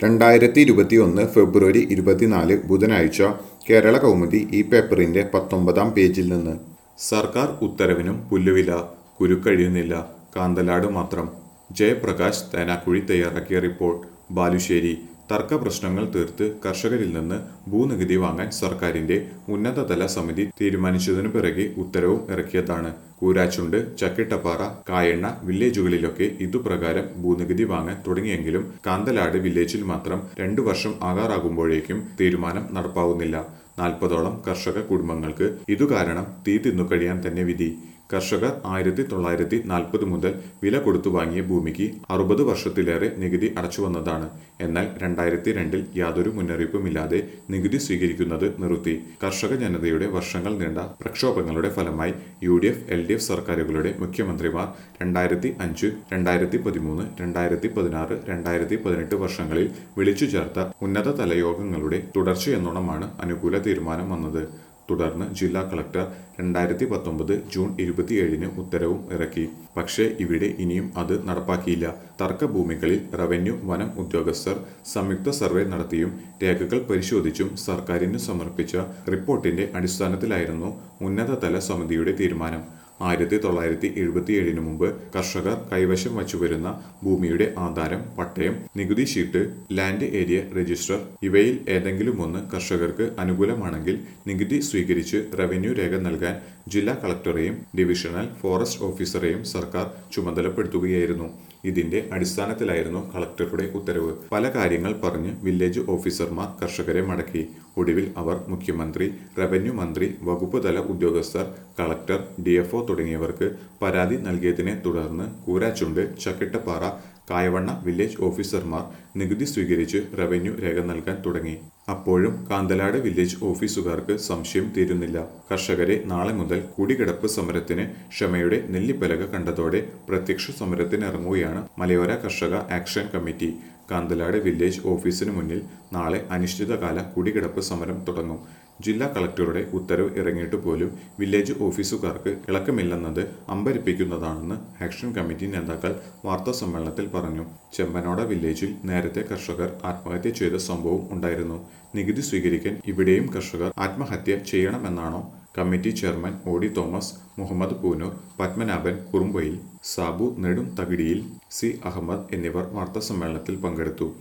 രണ്ടായിരത്തി ഇരുപത്തിയൊന്ന് ഫെബ്രുവരി ഇരുപത്തിനാല് ബുധനാഴ്ച കേരള കൗമുദി ഈ പേപ്പറിന്റെ പത്തൊമ്പതാം പേജിൽ നിന്ന് സർക്കാർ ഉത്തരവിനും പുല്ലുവില കുരുക്കഴിയുന്നില്ല കാന്തലാട് മാത്രം ജയപ്രകാശ് തേനാക്കുഴി തയ്യാറാക്കിയ റിപ്പോർട്ട് ബാലുശ്ശേരി തർക്ക പ്രശ്നങ്ങൾ തീർത്ത് കർഷകരിൽ നിന്ന് ഭൂനികുതി വാങ്ങാൻ സർക്കാരിന്റെ ഉന്നതതല സമിതി തീരുമാനിച്ചതിനു പിറകെ ഉത്തരവും ഇറക്കിയതാണ് കൂരാച്ചുണ്ട് ചക്കിട്ടപ്പാറ കായണ്ണ വില്ലേജുകളിലൊക്കെ ഇതുപ്രകാരം ഭൂനികുതി വാങ്ങാൻ തുടങ്ങിയെങ്കിലും കാന്തലാട് വില്ലേജിൽ മാത്രം രണ്ടു വർഷം ആകാറാകുമ്പോഴേക്കും തീരുമാനം നടപ്പാവുന്നില്ല നാൽപ്പതോളം കർഷക കുടുംബങ്ങൾക്ക് ഇതു കാരണം തീ തിന്നു കഴിയാൻ തന്നെ വിധി കർഷകർ ആയിരത്തി തൊള്ളായിരത്തി നാൽപ്പത് മുതൽ വില കൊടുത്തു വാങ്ങിയ ഭൂമിക്ക് അറുപത് വർഷത്തിലേറെ നികുതി അടച്ചു വന്നതാണ് എന്നാൽ രണ്ടായിരത്തി രണ്ടിൽ യാതൊരു മുന്നറിയിപ്പുമില്ലാതെ നികുതി സ്വീകരിക്കുന്നത് നിർത്തി കർഷക ജനതയുടെ വർഷങ്ങൾ നീണ്ട പ്രക്ഷോഭങ്ങളുടെ ഫലമായി U D F L D F സർക്കാരുകളുടെ മുഖ്യമന്ത്രിമാർ രണ്ടായിരത്തി അഞ്ച് രണ്ടായിരത്തി പതിമൂന്ന് രണ്ടായിരത്തി പതിനാറ് രണ്ടായിരത്തി പതിനെട്ട് വർഷങ്ങളിൽ വിളിച്ചു ചേർത്ത ഉന്നതതല യോഗങ്ങളുടെ തുടർച്ചയെന്നോണമാണ് അനുകൂല തീരുമാനം വന്നത് തുടർന്ന് ജില്ലാ കളക്ടർ രണ്ടായിരത്തി പത്തൊമ്പത് ജൂൺ ഇരുപത്തിയേഴിന് ഉത്തരവും ഇറക്കി പക്ഷേ ഇവിടെ ഇനിയും അത് നടപ്പാക്കിയില്ല തർക്ക ഭൂമികളിൽ റവന്യൂ വനം ഉദ്യോഗസ്ഥർ സംയുക്ത സർവേ നടത്തിയും രേഖകൾ പരിശോധിച്ചും സർക്കാരിന് സമർപ്പിച്ച റിപ്പോർട്ടിന്റെ അടിസ്ഥാനത്തിലായിരുന്നു ഉന്നതതല സമിതിയുടെ തീരുമാനം ആയിരത്തി തൊള്ളായിരത്തി എഴുപത്തിയേഴിന് മുമ്പ് കർഷകർ കൈവശം വച്ചുവരുന്ന ഭൂമിയുടെ ആധാരം പട്ടയം നികുതി ഷീറ്റ് ലാൻഡ് ഏരിയ രജിസ്റ്റർ ഇവയിൽ ഏതെങ്കിലും ഒന്ന് കർഷകർക്ക് അനുകൂലമാണെങ്കിൽ നികുതി സ്വീകരിച്ച് റവന്യൂ രേഖ നൽകാൻ ജില്ലാ കളക്ടറെയും ഡിവിഷണൽ ഫോറസ്റ്റ് ഓഫീസറെയും സർക്കാർ ചുമതലപ്പെടുത്തുകയായിരുന്നു ഇതിന്റെ അടിസ്ഥാനത്തിലായിരുന്നു കളക്ടറുടെ ഉത്തരവ് പല കാര്യങ്ങൾ പറഞ്ഞ് വില്ലേജ് ഓഫീസർമാർ കർഷകരെ മടക്കി ഒടുവിൽ അവർ മുഖ്യമന്ത്രി റവന്യൂ മന്ത്രി വകുപ്പ് തല ഉദ്യോഗസ്ഥർ കളക്ടർ ഡിഎഫ്ഒ തുടങ്ങിയവർക്ക് പരാതി നൽകിയതിനെ തുടർന്ന് കൂരാച്ചുണ്ട് ചക്കിട്ടപ്പാറ കായവണ്ണ വില്ലേജ് ഓഫീസർമാർ നികുതി സ്വീകരിച്ച് റവന്യൂ രേഖ നൽകാൻ തുടങ്ങി അപ്പോഴും കാന്തലാട് വില്ലേജ് ഓഫീസുകാർക്ക് സംശയം തീരുന്നില്ല കർഷകരെ നാളെ മുതൽ കുടികിടപ്പ് സമരത്തിന് ക്ഷമയുടെ നെല്ലിപ്പലക കണ്ടതോടെ പ്രത്യക്ഷ സമരത്തിനിറങ്ങുകയാണ് മലയോര കർഷക ആക്ഷൻ കമ്മിറ്റി കാന്തലാട് വില്ലേജ് ഓഫീസിന് മുന്നിൽ നാളെ അനിശ്ചിതകാല കുടികിടപ്പ് സമരം തുടങ്ങും ജില്ലാ കളക്ടറുടെ ഉത്തരവ് ഇറങ്ങിയിട്ട് പോലും വില്ലേജ് ഓഫീസുകാർക്ക് ഇളക്കമില്ലെന്നത് അമ്പരിപ്പിക്കുന്നതാണെന്ന് ആക്ഷൻ കമ്മിറ്റി നേതാക്കൾ വാർത്താ സമ്മേളനത്തിൽ പറഞ്ഞു ചെമ്പനോട വില്ലേജിൽ നേരത്തെ കർഷകർ ആത്മഹത്യ ചെയ്ത സംഭവം ഉണ്ടായിരുന്നു നികുതി സ്വീകരിക്കാൻ ഇവിടെയും കർഷകർ ആത്മഹത്യ ചെയ്യണമെന്നാണോ committee chairman O D Thomas Muhammad Poonoor Padmanabhan Kurumbayil Sabu Nedumthakidiyil C Ahmed എന്നിവർ വാർത്താ സമ്മേളനത്തിൽ പങ്കെടുത്തു